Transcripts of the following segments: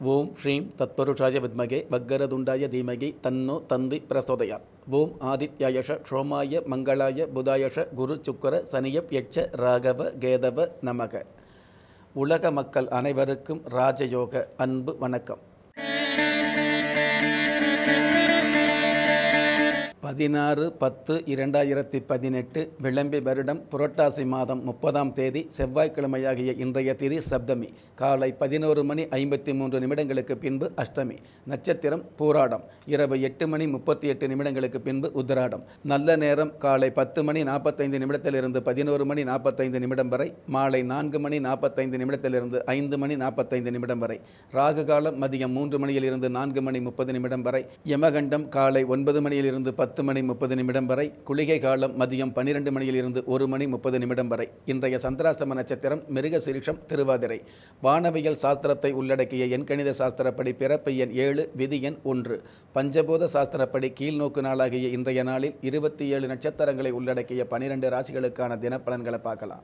ஓம் ஸ்ரீம் தத்பருஷாய வித்மகே வக்கரதுண்டாய தீமகி தன்னோ தந்தி பிரசோதயாத் ஓம் ஆதித்யாயஷ ஷோமாய மங்களாய புதாயஷ குரு சுக்கர சனியப் யட்ச ராகவ கேதவ நமக உலக மக்கள் அனைவருக்கும் ராஜயோக அன்பு வணக்கம் பதினாறு பத்து இரண்டாயிரத்தி பதினெட்டு விளம்பி வருடம் புரட்டாசி மாதம் முப்பதாம் தேதி செவ்வாய்க்கிழமையாகிய இன்றைய திதி சப்தமி காலை பதினோரு மணி ஐம்பத்தி மூன்று நிமிடங்களுக்கு பின்பு அஷ்டமி நட்சத்திரம் பூராடம் இரவு எட்டு மணி முப்பத்தி எட்டு நிமிடங்களுக்கு பின்பு உத்திராடம் நல்ல நேரம் காலை பத்து மணி நாற்பத்தைந்து நிமிடத்திலிருந்து பதினோரு மணி நாற்பத்தைந்து நிமிடம் வரை மாலை நான்கு மணி நாற்பத்தைந்து நிமிடத்திலிருந்து ஐந்து மணி நாற்பத்தைந்து நிமிடம் வரை ராகு காலம் மதியம் மூன்று மணியிலிருந்து நான்கு மணி முப்பது நிமிடம் வரை யமகண்டம் காலை ஒன்பது மணியிலிருந்து பத்து மணி முப்பது நிமிடம் வரை குளிகை காலம் மதியம் பன்னிரெண்டு மணியிலிருந்து ஒரு மணி முப்பது நிமிடம் வரை இன்றைய சந்திராஷ்டம நட்சத்திரம் மிருக சிரிஷம் திருவாதிரை வானவியல் சாஸ்திரத்தை உள்ளடக்கிய எண்கணித சாஸ்திரப்படி பிறப்பு எண் ஏழு விதி எண் ஒன்று பஞ்சபூத சாஸ்திரப்படி கீழ்நோக்கு நாளாகிய இன்றைய நாளில் இருபத்தி ஏழு நட்சத்திரங்களை உள்ளடக்கிய பனிரெண்டு ராசிகளுக்கான தினப்பலன்களை பார்க்கலாம்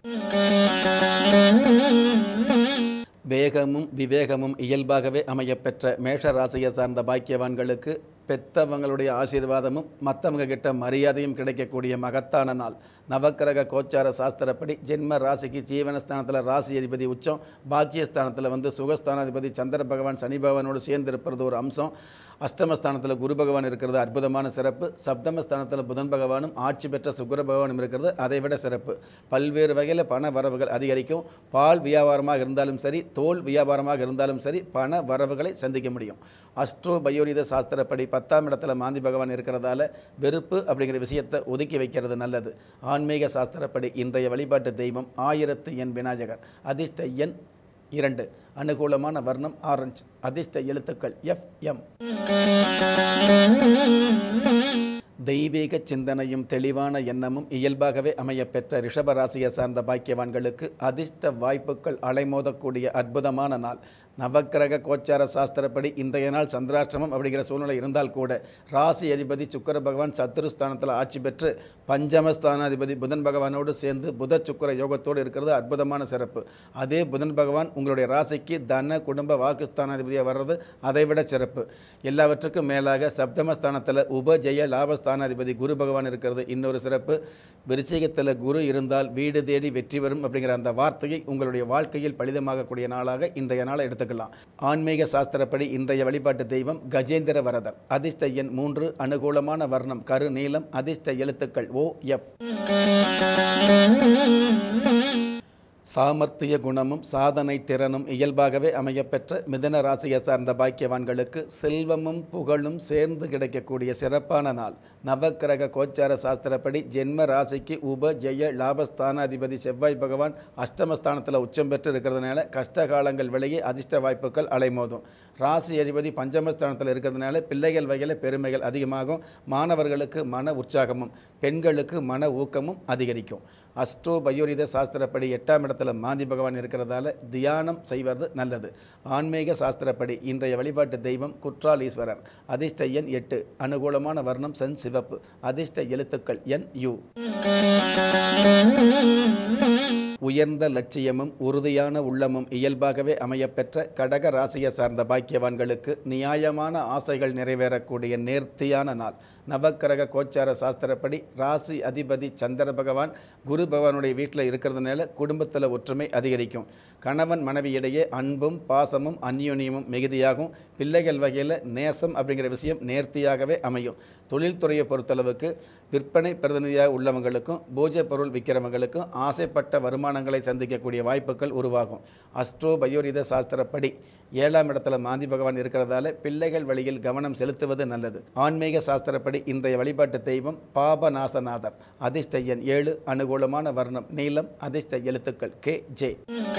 வேகமும் விவேகமும் இயல்பாகவே அமையப்பெற்ற மேஷ ராசியை சார்ந்த பாக்கியவான்களுக்கு பெத்தவங்களுடைய ஆசீர்வாதமும் மற்றவங்க கிட்ட மரியாதையும் கிடைக்கக்கூடிய மகத்தான நாள் நவக்கிரக கோச்சார சாஸ்திரப்படி ஜென்ம ராசிக்கு ஜீவனஸ்தானத்தில் ராசி அதிபதி உச்சம் பாக்கியஸ்தானத்தில் வந்து சுகஸ்தானாதிபதி சந்திர பகவான் சனி பகவானோடு சேர்ந்து இருப்பது ஒரு அம்சம் அஷ்டமஸ்தானத்தில் குரு பகவான் இருக்கிறது அற்புதமான சிறப்பு சப்தமஸ்தானத்தில் புதன் பகவானும் ஆட்சி பெற்ற சுக்கர பகவானும் இருக்கிறது அதைவிட சிறப்பு பல்வேறு வகையில் பண வரவுகள் அதிகரிக்கும் பால் வியாபாரமாக இருந்தாலும் சரி தோல் வியாபாரமாக இருந்தாலும் சரி பண வரவுகளை சந்திக்க முடியும் அஸ்ட்ரோ பயோரித சாஸ்திரப்படி பத்தாம் இடத்துல மாந்தி பகவான் இருக்கிறதால வெறுப்பு அப்படிங்கிற விஷயத்தை ஒதுக்கி வைக்கிறது நல்லது ஆன்மீக சாஸ்திரப்படி இன்றைய வழிபாட்டு தெய்வம் ஆயிரத்து எண் விநாயகர் அதிர்ஷ்ட எண் இரண்டு அனுகூலமான வர்ணம் ஆரஞ்சு அதிர்ஷ்ட எழுத்துக்கள் எஃப் எம் தெய்வீக சிந்தனையும் தெளிவான எண்ணமும் இயல்பாகவே அமையப்பெற்ற ரிஷபராசியை சார்ந்த பாக்கியவான்களுக்கு அதிர்ஷ்ட வாய்ப்புகள் அலைமோதக்கூடிய அற்புதமான நாள் நவக்கிரக கோச்சார சாஸ்திரப்படி இன்றைய நாள் சந்திராஷ்டிரமம் அப்படிங்கிற சூழ்நிலை இருந்தால் கூட ராசி அதிபதி சுக்கர பகவான் சத்துருஸ்தானத்தில் ஆட்சி பெற்று பஞ்சமஸ்தானாதிபதி புதன் பகவானோடு சேர்ந்து புத சுக்கர யோகத்தோடு இருக்கிறது அற்புதமான சிறப்பு அதே புதன் பகவான் உங்களுடைய ராசிக்கு தன குடும்ப வாக்குஸ்தானாதிபதியாக வர்றது அதைவிட சிறப்பு எல்லாவற்றுக்கும் மேலாக சப்தமஸ்தானத்தில் உபஜெய லாபஸ்தானாதிபதி குரு பகவான் இருக்கிறது இன்னொரு சிறப்பு விருச்சிகத்தில் குரு இருந்தால் வீடு தேடி வெற்றி வரும் அப்படிங்கிற அந்த வார்த்தையை உங்களுடைய வாழ்க்கையில் பலிதமாகக்கூடிய நாளாக இன்றைய நாளை எடுத்துக்கலாம் ஆன்மீக சாஸ்திரப்படி இன்றைய வழிபாட்டு தெய்வம் கஜேந்திர வரதர் அதிர்ஷ்ட எண் மூன்று அனுகூலமான வர்ணம் கரு நீளம் அதிர்ஷ்ட எழுத்துக்கள் ஓ எஃப் சாமர்த்திய குணமும் சாதனை திறனும் இயல்பாகவே அமையப்பெற்ற மிதன ராசியை சார்ந்த பாக்கியவான்களுக்கு செல்வமும் புகழும் சேர்ந்து கிடைக்கக்கூடிய சிறப்பான நாள் நவக்கிரக கோச்சார சாஸ்திரப்படி ஜென்ம ராசிக்கு உப ஜெய லாபஸ்தானாதிபதி செவ்வாய் பகவான் அஷ்டமஸ்தானத்தில் உச்சம் பெற்று இருக்கிறதுனால கஷ்ட காலங்கள் விலகி அதிர்ஷ்ட வாய்ப்புகள் அலைமோதும் ராசி அதிபதி பஞ்சமஸ்தானத்தில் இருக்கிறதுனால பிள்ளைகள் வகையில் பெருமைகள் அதிகமாகும் மாணவர்களுக்கு மன உற்சாகமும் பெண்களுக்கு மன ஊக்கமும் அதிகரிக்கும் அஸ்ட்ரோ பயோரித சாஸ்திரப்படி எட்டாம் இடத்துல மாந்தி பகவான் இருக்கிறதால தியானம் செய்வது நல்லது ஆன்மீக சாஸ்திரப்படி இன்றைய வழிபாட்டு தெய்வம் குற்றாலீஸ்வரர் அதிர்ஷ்ட எண் எட்டு அனுகூலமான வர்ணம் சென் சிவப்பு அதிர்ஷ்ட எழுத்துக்கள் என் யு உயர்ந்த லட்சியமும் உறுதியான உள்ளமும் இயல்பாகவே அமையப்பெற்ற கடக ராசியை சார்ந்த பாக்கியவான்களுக்கு நியாயமான ஆசைகள் நிறைவேறக்கூடிய நேர்த்தியான நாள் நவக்கிரக கோச்சார சாஸ்திரப்படி ராசி அதிபதி சந்திர பகவான் குரு பகவானுடைய வீட்டில் இருக்கிறதுனால குடும்பத்தில் ஒற்றுமை அதிகரிக்கும் கணவன் மனைவியிடையே அன்பும் பாசமும் அந்யோன்யமும் மிகுதியாகும் பிள்ளைகள் வகையில் நேசம் அப்படிங்கிற விஷயம் நேர்த்தியாகவே அமையும் தொழில்துறையை பொறுத்தளவுக்கு விற்பனை பிரதிநிதியாக உள்ளவங்களுக்கும் பூஜை பொருள் விற்கிறவங்களுக்கும் ஆசைப்பட்ட வருமானங்களை சந்திக்கக்கூடிய வாய்ப்புகள் உருவாகும் அஸ்ட்ரோ பயோரித சாஸ்திரப்படி ஏழாம் இடத்துல மாந்தி பகவான் இருக்கிறதால பிள்ளைகள் வழியில் கவனம் செலுத்துவது நல்லது ஆன்மீக சாஸ்திரப்படி இன்றைய வழிபாட்டு தெய்வம் பாபநாசநாதர் அதிர்ஷ்ட எண் ஏழு அனுகூலமான வர்ணம் நீளம் அதிர்ஷ்ட எழுத்துக்கள் கே ஜே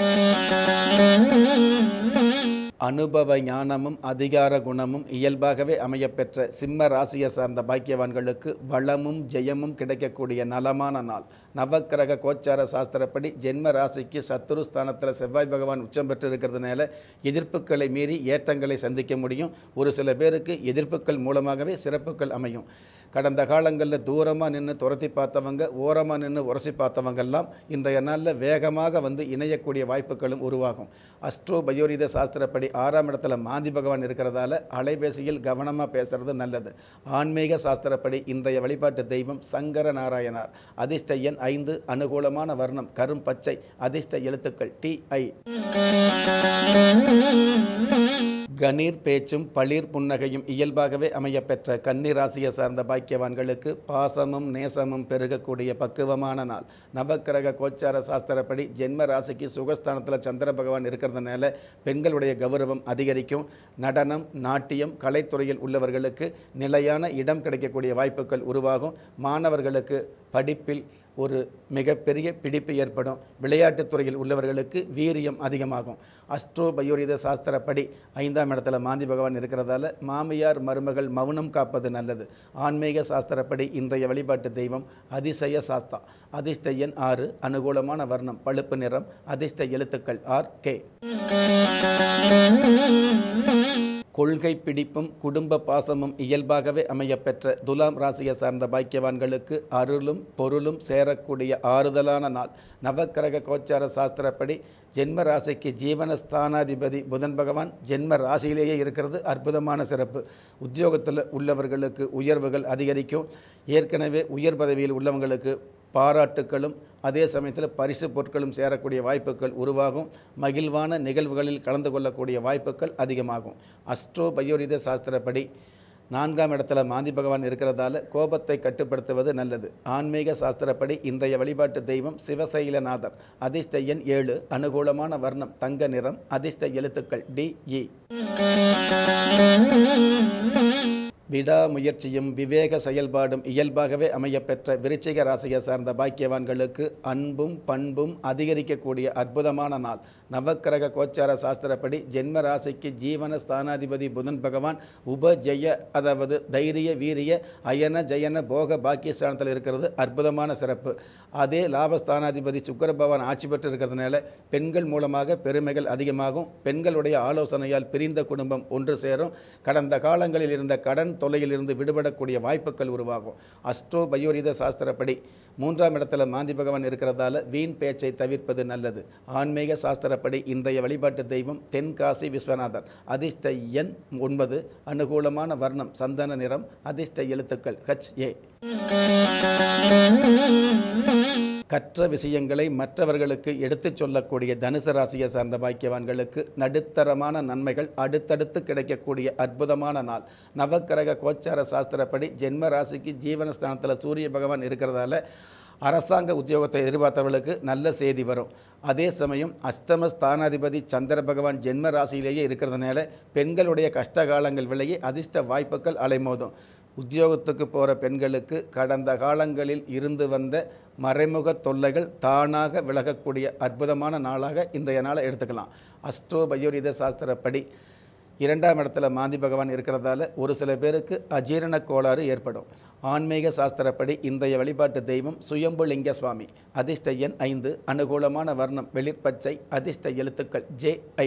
அனுபவ ஞானமும் அதிகார குணமும் இயல்பாகவே அமையப்பெற்ற சிம்ம ராசியை சார்ந்த பாக்கியவான்களுக்கு வளமும் ஜெயமும் கிடைக்கக்கூடிய நலமான நாள் நவக்கிரக கோச்சார சாஸ்திரப்படி ஜென்ம ராசிக்கு சத்துரு ஸ்தானத்தில் செவ்வாய் பகவான் உச்சம் பெற்று இருக்கிறதுனால எதிர்ப்புகளை மீறி ஏற்றங்களை சந்திக்க முடியும் ஒரு சில பேருக்கு எதிர்ப்புகள் மூலமாகவே சிறப்புகள் அமையும் கடந்த காலங்களில் தூரமாக நின்று துரத்தி பார்த்தவங்க ஓரமாக நின்று உரசி பார்த்தவங்கெல்லாம் இன்றைய நாளில் வேகமாக வந்து இணையக்கூடிய வாய்ப்புகளும் உருவாகும் அஸ்ட்ரோ பயோரித சாஸ்திரப்படி ஆறாம் இடத்துல மாந்தி பகவான் இருக்கிறதால அலைபேசியில் கவனமாக பேசுறது நல்லது ஆன்மீக சாஸ்திரப்படி இன்றைய வழிபாட்டு தெய்வம் சங்கர நாராயணார் அதிர்ஷ்ட எண் ஐந்து அனுகூலமான வர்ணம் கரும் பச்சை அதிர்ஷ்ட எழுத்துக்கள் டி ஐ கணீர் பேச்சும் பளிர் புன்னகையும் இயல்பாகவே அமையப்பெற்ற கன்னி ராசியை சார்ந்த பாக்கியவான்களுக்கு பாசமும் நேசமும் பெருகக்கூடிய பக்குவமான நாள் நவக்கிரக கோச்சார சாஸ்திரப்படி ஜென்ம ராசிக்கு சுகஸ்தானத்தில் சந்திர பகவான் இருக்கிறதுனால பெண்களுடைய கௌரவம் அதிகரிக்கும் நடனம் நாட்டியம் கலைத்துறையில் உள்ளவர்களுக்கு நிலையான இடம் கிடைக்கக்கூடிய வாய்ப்புகள் உருவாகும் மாணவர்களுக்கு படிப்பில் ஒரு மிகப்பெரிய பிடிப்பு ஏற்படும் விளையாட்டுத் துறையில் உள்ளவர்களுக்கு வீரியம் அதிகமாகும் அஸ்ட்ரோ பயோரித சாஸ்திரப்படி ஐந்தாம் இடத்துல மாந்தி பகவான் இருக்கிறதால மாமியார் மருமகள் மௌனம் காப்பது நல்லது ஆன்மீக சாஸ்திரப்படி இன்றைய வழிபாட்டு தெய்வம் அதிசய சாஸ்தா அதிர்ஷ்ட எண் ஆறு அனுகூலமான வர்ணம் பழுப்பு நிறம் அதிர்ஷ்ட எழுத்துக்கள் ஆர் கே கொள்கை பிடிப்பும் குடும்ப பாசமும் இயல்பாகவே அமையப்பெற்ற துலாம் ராசியை சார்ந்த பாக்கியவான்களுக்கு அருளும் பொருளும் சேரக்கூடிய ஆறுதலான நாள் நவக்கிரக கோச்சார சாஸ்திரப்படி ஜென்ம ராசிக்கு ஜீவன ஸ்தானாதிபதி புதன் பகவான் ஜென்ம ராசியிலேயே இருக்கிறது அற்புதமான சிறப்பு உத்தியோகத்தில் உள்ளவர்களுக்கு உயர்வுகள் அதிகரிக்கும் ஏற்கனவே உயர் பதவியில் உள்ளவங்களுக்கு பாராட்டுக்களும் அதே சமயத்தில் பரிசு பொருட்களும் சேரக்கூடிய வாய்ப்புகள் உருவாகும் மகிழ்வான நிகழ்வுகளில் கலந்து கொள்ளக்கூடிய வாய்ப்புகள் அதிகமாகும் அஸ்ட்ரோ பயோரித சாஸ்திரப்படி நான்காம் இடத்துல மாந்தி பகவான் இருக்கிறதால கோபத்தை கட்டுப்படுத்துவது நல்லது ஆன்மீக சாஸ்திரப்படி இன்றைய வழிபாட்டு தெய்வம் சிவசைலநாதர் அதிர்ஷ்ட எண் ஏழு அனுகூலமான வர்ணம் தங்க நிறம் அதிர்ஷ்ட எழுத்துக்கள் டி இ விடாமுயற்சியும் விவேக செயல்பாடும் இயல்பாகவே அமையப்பெற்ற விருச்சிக ராசியை சார்ந்த பாக்கியவான்களுக்கு அன்பும் பண்பும் அதிகரிக்கக்கூடிய அற்புதமான நாள் நவக்கிரக கோச்சார சாஸ்திரப்படி ஜென்ம ராசிக்கு ஜீவன ஸ்தானாதிபதி புதன் பகவான் உபஜெய அதாவது தைரிய வீரிய அயன ஜயன போக பாக்கியஸ்தானத்தில் இருக்கிறது அற்புதமான சிறப்பு அதே லாபஸ்தானாதிபதி சுக்கர பகவான் ஆட்சி பெற்று இருக்கிறதுனால பெண்கள் மூலமாக பெருமைகள் அதிகமாகும் பெண்களுடைய ஆலோசனையால் பிரிந்த குடும்பம் ஒன்று சேரும் கடந்த காலங்களில் இருந்த கடன் தொல்லையிலிருந்து விடுபடக்கூடிய வாய்ப்புகள் உருவாகும் அஸ்ட்ரோ பயோரித சாஸ்திரப்படி மூன்றாம் இடத்துல மாந்தி பகவான் இருக்கிறதால வீண் பேச்சை தவிர்ப்பது நல்லது ஆன்மீக சாஸ்திரப்படி இன்றைய வழிபாட்டு தெய்வம் தென்காசி விஸ்வநாதர் அதிர்ஷ்ட எண் ஒன்பது அனுகூலமான வர்ணம் சந்தன நிறம் அதிர்ஷ்ட எழுத்துக்கள் ஹச் ஏ கற்ற விஷயங்களை மற்றவர்களுக்கு எடுத்துச் சொல்லக்கூடிய தனுசு ராசியை சார்ந்த பாக்கியவான்களுக்கு நடுத்தரமான நன்மைகள் அடுத்தடுத்து கிடைக்கக்கூடிய அற்புதமான நாள் நவக்கிரக கோச்சார சாஸ்திரப்படி ஜென்ம ராசிக்கு ஜீவனஸ்தானத்தில் சூரிய பகவான் இருக்கிறதால அரசாங்க உத்தியோகத்தை எதிர்பார்த்தவர்களுக்கு நல்ல செய்தி வரும் அதே சமயம் அஷ்டம ஸ்தானாதிபதி சந்திர பகவான் ஜென்ம ராசியிலேயே இருக்கிறதுனால பெண்களுடைய கஷ்ட காலங்கள் விலகி அதிர்ஷ்ட வாய்ப்புகள் அலைமோதும் உத்தியோகத்துக்கு போகிற பெண்களுக்கு கடந்த காலங்களில் இருந்து வந்த மறைமுக தொல்லைகள் தானாக விலகக்கூடிய அற்புதமான நாளாக இன்றைய நாளை எடுத்துக்கலாம் அஸ்ட்ரோ பயோரித சாஸ்திரப்படி இரண்டாம் இடத்துல மாந்தி பகவான் இருக்கிறதால ஒரு சில பேருக்கு அஜீரண கோளாறு ஏற்படும் ஆன்மீக சாஸ்திரப்படி இன்றைய வழிபாட்டு தெய்வம் சுயம்புலிங்க சுவாமி அதிர்ஷ்ட எண் ஐந்து அனுகூலமான வர்ணம் வெளிர்பச்சை அதிர்ஷ்ட எழுத்துக்கள் ஜே ஐ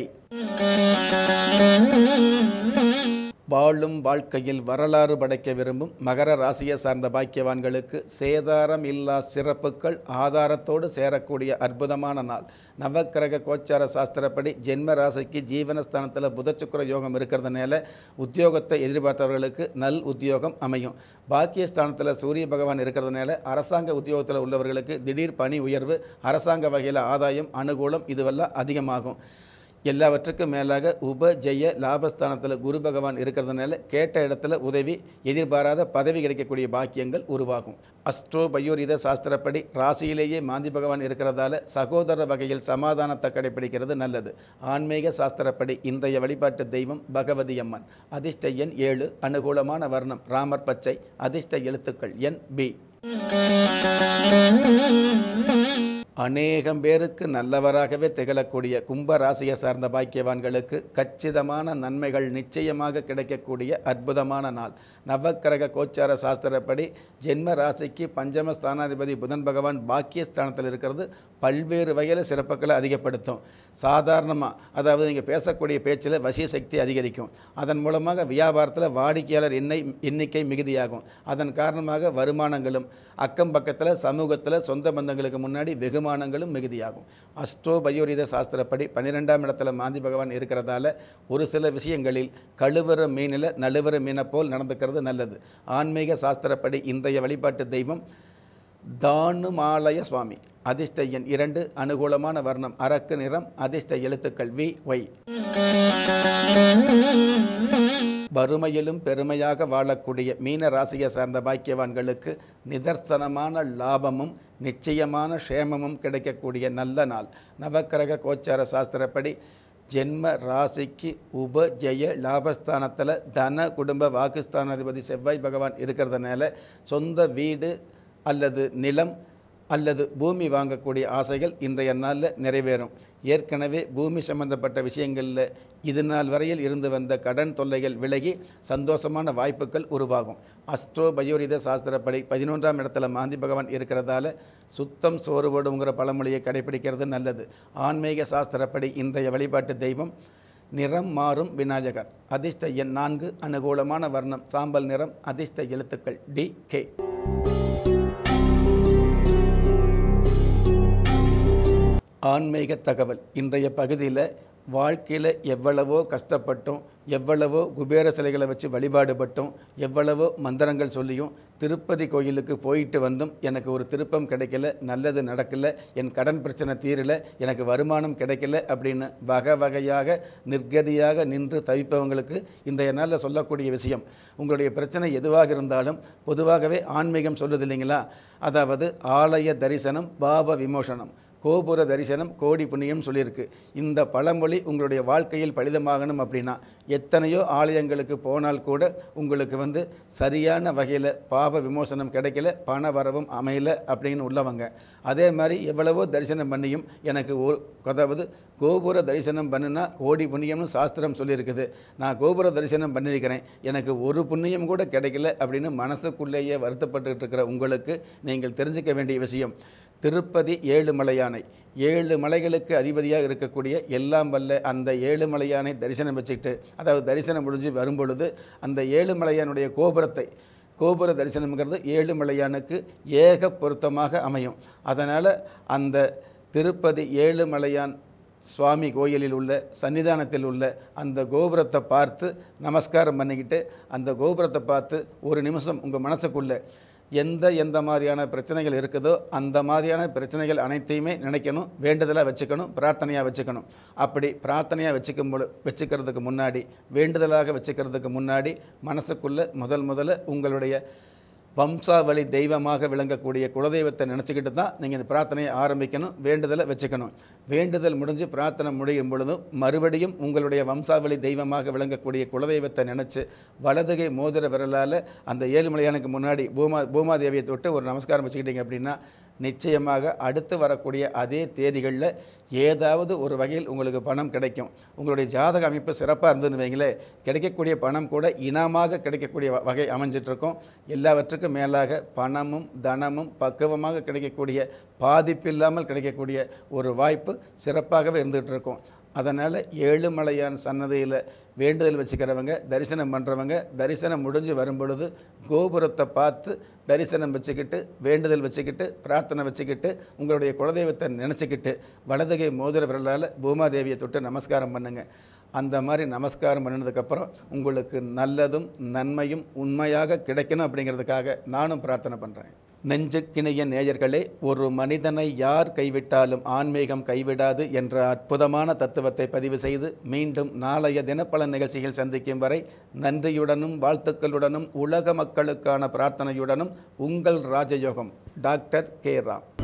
வாழும் வாழ்க்கையில் வரலாறு படைக்க விரும்பும் மகர ராசியை சார்ந்த பாக்கியவான்களுக்கு சேதாரம் இல்லா சிறப்புகள் ஆதாரத்தோடு சேரக்கூடிய அற்புதமான நாள் நவக்கிரக கோச்சார சாஸ்திரப்படி ஜென்ம ராசிக்கு ஜீவனஸ்தானத்தில் புதச்சுக்கர யோகம் இருக்கிறதுனால உத்தியோகத்தை எதிர்பார்த்தவர்களுக்கு நல் உத்தியோகம் அமையும் பாக்கியஸ்தானத்தில் சூரிய பகவான் இருக்கிறதுனால அரசாங்க உத்தியோகத்தில் உள்ளவர்களுக்கு திடீர் பணி உயர்வு அரசாங்க வகையில் ஆதாயம் அனுகூலம் இதுவெல்லாம் அதிகமாகும் எல்லாவற்றுக்கும் மேலாக உப ஜெய லாபஸ்தானத்தில் குரு பகவான் இருக்கிறதுனால கேட்ட இடத்துல உதவி எதிர்பாராத பதவி கிடைக்கக்கூடிய பாக்கியங்கள் உருவாகும் அஸ்ட்ரோ பயோரித சாஸ்திரப்படி ராசியிலேயே மாந்தி பகவான் இருக்கிறதால சகோதர வகையில் சமாதானத்தை கடைபிடிக்கிறது நல்லது ஆன்மீக சாஸ்திரப்படி இன்றைய வழிபாட்டு தெய்வம் பகவதி அம்மன் அதிர்ஷ்ட எண் ஏழு அனுகூலமான வர்ணம் ராமர் பச்சை அதிர்ஷ்ட எழுத்துக்கள் என் பி அநேகம் பேருக்கு நல்லவராகவே திகழக்கூடிய கும்ப ராசியை சார்ந்த பாக்கியவான்களுக்கு கச்சிதமான நன்மைகள் நிச்சயமாக கிடைக்கக்கூடிய அற்புதமான நாள் நவக்கிரக கோச்சார சாஸ்திரப்படி ஜென்ம ராசிக்கு பஞ்சம ஸ்தானாதிபதி புதன் பகவான் பாக்கியஸ்தானத்தில் இருக்கிறது பல்வேறு வகையில் சிறப்புகளை அதிகப்படுத்தும் சாதாரணமாக அதாவது நீங்கள் பேசக்கூடிய பேச்சில் வசிய சக்தி அதிகரிக்கும் அதன் மூலமாக வியாபாரத்தில் வாடிக்கையாளர் எண்ணெய் எண்ணிக்கை மிகுதியாகும் அதன் காரணமாக வருமானங்களும் அக்கம் பக்கத்தில் சமூகத்தில் சொந்த பந்தங்களுக்கு முன்னாடி வெகுமானங்களும் மிகுதியாகும் அஸ்ட்ரோ பயோரித சாஸ்திரப்படி பன்னிரெண்டாம் இடத்துல மாந்தி பகவான் இருக்கிறதால ஒரு சில விஷயங்களில் கழுவுற மீனில் நழுவுற மீனை போல் நடந்துக்கிறது நல்லது ஆன்மீக சாஸ்திரப்படி இன்றைய வழிபாட்டு தெய்வம் தானுமாலய சுவாமி அதிர்ஷ்ட எண் இரண்டு அனுகூலமான வர்ணம் அரக்கு நிறம் அதிர்ஷ்ட எழுத்துக்கள் வி ஒய் வறுமையிலும் பெருமையாக வாழக்கூடிய மீன ராசியை சார்ந்த பாக்கியவான்களுக்கு நிதர்சனமான லாபமும் நிச்சயமான க்ஷேமமும் கிடைக்கக்கூடிய நல்ல நாள் நவக்கிரக கோச்சார சாஸ்திரப்படி ஜென்ம ராசிக்கு உபஜய லாபஸ்தானத்தில் தன குடும்ப வாக்குஸ்தானாதிபதி செவ்வாய் பகவான் இருக்கிறதுனால சொந்த வீடு அல்லது நிலம் அல்லது பூமி வாங்கக்கூடிய ஆசைகள் இன்றைய நாளில் நிறைவேறும் ஏற்கனவே பூமி சம்பந்தப்பட்ட விஷயங்களில் இது நாள் வரையில் இருந்து வந்த கடன் தொல்லைகள் விலகி சந்தோஷமான வாய்ப்புகள் உருவாகும் அஸ்ட்ரோ பயோரித சாஸ்திரப்படி பதினொன்றாம் இடத்துல மாந்தி பகவான் இருக்கிறதால சுத்தம் சோறுபடுங்கிற பழமொழியை கடைபிடிக்கிறது நல்லது ஆன்மீக சாஸ்திரப்படி இன்றைய வழிபாட்டு தெய்வம் நிறம் மாறும் விநாயகர் அதிர்ஷ்ட எண் நான்கு அனுகூலமான வர்ணம் சாம்பல் நிறம் அதிர்ஷ்ட எழுத்துக்கள் டி கே ஆன்மீக தகவல் இன்றைய பகுதியில் வாழ்க்கையில் எவ்வளவோ கஷ்டப்பட்டும் எவ்வளவோ குபேர சிலைகளை வச்சு வழிபாடுபட்டும் எவ்வளவோ மந்திரங்கள் சொல்லியும் திருப்பதி கோயிலுக்கு போயிட்டு வந்தும் எனக்கு ஒரு திருப்பம் கிடைக்கல நல்லது நடக்கல என் கடன் பிரச்சனை தீரல எனக்கு வருமானம் கிடைக்கல அப்படின்னு வகை வகையாக நிர்கதியாக நின்று தவிப்பவங்களுக்கு இன்றைய நாளில் சொல்லக்கூடிய விஷயம் உங்களுடைய பிரச்சனை எதுவாக இருந்தாலும் பொதுவாகவே ஆன்மீகம் சொல்லுது இல்லைங்களா அதாவது ஆலய தரிசனம் பாவ விமோசனம் கோபுர தரிசனம் கோடி புண்ணியம் சொல்லியிருக்கு இந்த பழமொழி உங்களுடைய வாழ்க்கையில் பலிதமாகணும் அப்படின்னா எத்தனையோ ஆலயங்களுக்கு போனால் கூட உங்களுக்கு வந்து சரியான வகையில் பாவ விமோசனம் கிடைக்கல பண வரவும் அமையல அப்படின்னு உள்ளவங்க அதே மாதிரி எவ்வளவோ தரிசனம் பண்ணியும் எனக்கு ஒரு அதாவது கோபுர தரிசனம் பண்ணுனா கோடி புண்ணியம்னு சாஸ்திரம் சொல்லியிருக்குது நான் கோபுர தரிசனம் பண்ணியிருக்கிறேன் எனக்கு ஒரு புண்ணியம் கூட கிடைக்கல அப்படின்னு மனசுக்குள்ளேயே வருத்தப்பட்டுக்கிட்டு இருக்கிற உங்களுக்கு நீங்கள் தெரிஞ்சுக்க வேண்டிய விஷயம் திருப்பதி ஏழுமலையானை ஏழு மலைகளுக்கு அதிபதியாக இருக்கக்கூடிய எல்லாம் வல்ல அந்த ஏழுமலையானை தரிசனம் வச்சுக்கிட்டு அதாவது தரிசனம் முடிஞ்சு வரும்பொழுது அந்த ஏழுமலையானுடைய கோபுரத்தை கோபுர தரிசனம்ங்கிறது ஏழுமலையானுக்கு ஏக பொருத்தமாக அமையும் அதனால் அந்த திருப்பதி ஏழுமலையான் சுவாமி கோயிலில் உள்ள சன்னிதானத்தில் உள்ள அந்த கோபுரத்தை பார்த்து நமஸ்காரம் பண்ணிக்கிட்டு அந்த கோபுரத்தை பார்த்து ஒரு நிமிஷம் உங்கள் மனசுக்குள்ளே எந்த எந்த மாதிரியான பிரச்சனைகள் இருக்குதோ அந்த மாதிரியான பிரச்சனைகள் அனைத்தையுமே நினைக்கணும் வேண்டுதலாக வச்சுக்கணும் பிரார்த்தனையாக வச்சுக்கணும் அப்படி பிரார்த்தனையாக வச்சுக்கும் பொழு வச்சுக்கிறதுக்கு முன்னாடி வேண்டுதலாக வச்சுக்கிறதுக்கு முன்னாடி மனசுக்குள்ளே முதல் முதல்ல உங்களுடைய வம்சாவளி தெய்வமாக விளங்கக்கூடிய குலதெய்வத்தை நினச்சிக்கிட்டு தான் நீங்கள் இந்த பிரார்த்தனையை ஆரம்பிக்கணும் வேண்டுதலை வச்சுக்கணும் வேண்டுதல் முடிஞ்சு பிரார்த்தனை முடியும் பொழுதும் மறுபடியும் உங்களுடைய வம்சாவளி தெய்வமாக விளங்கக்கூடிய குலதெய்வத்தை நினச்சி வலதுகை மோதிர விரலால் அந்த ஏழுமலையானுக்கு முன்னாடி பூமா பூமாதேவியை தொட்டு ஒரு நமஸ்காரம் வச்சுக்கிட்டீங்க அப்படின்னா நிச்சயமாக அடுத்து வரக்கூடிய அதே தேதிகளில் ஏதாவது ஒரு வகையில் உங்களுக்கு பணம் கிடைக்கும் உங்களுடைய ஜாதக அமைப்பு சிறப்பாக இருந்ததுன்னு வைங்களேன் கிடைக்கக்கூடிய பணம் கூட இனமாக கிடைக்கக்கூடிய வ- வகை அமைஞ்சிட்ருக்கும் எல்லாவற்றுக்கும் மேலாக பணமும் தனமும் பக்குவமாக கிடைக்கக்கூடிய பாதிப்பில்லாமல் கிடைக்கக்கூடிய ஒரு வாய்ப்பு சிறப்பாகவே இருந்துகிட்டு இருக்கும் அதனால் ஏழுமலையான் சன்னதியில் வேண்டுதல் வச்சுக்கிறவங்க தரிசனம் பண்ணுறவங்க தரிசனம் முடிஞ்சு வரும் பொழுது கோபுரத்தை பார்த்து தரிசனம் வச்சுக்கிட்டு வேண்டுதல் வச்சுக்கிட்டு பிரார்த்தனை வச்சுக்கிட்டு உங்களுடைய குலதெய்வத்தை நினச்சிக்கிட்டு வலதுகை மோதிர விரலால் பூமாதேவியை தொட்டு நமஸ்காரம் பண்ணுங்க அந்த மாதிரி நமஸ்காரம் பண்ணினதுக்கப்புறம் உங்களுக்கு நல்லதும் நன்மையும் உண்மையாக கிடைக்கணும் அப்படிங்கிறதுக்காக நானும் பிரார்த்தனை பண்ணுறேன் நெஞ்சுக்கிணைய நேயர்களே ஒரு மனிதனை யார் கைவிட்டாலும் ஆன்மீகம் கைவிடாது என்ற அற்புதமான தத்துவத்தை பதிவு செய்து மீண்டும் நாளைய தினப்பலன் நிகழ்ச்சியில் சந்திக்கும் வரை நன்றியுடனும் வாழ்த்துக்களுடனும் உலக மக்களுக்கான பிரார்த்தனையுடனும் உங்கள் ராஜயோகம் டாக்டர் கே ராம்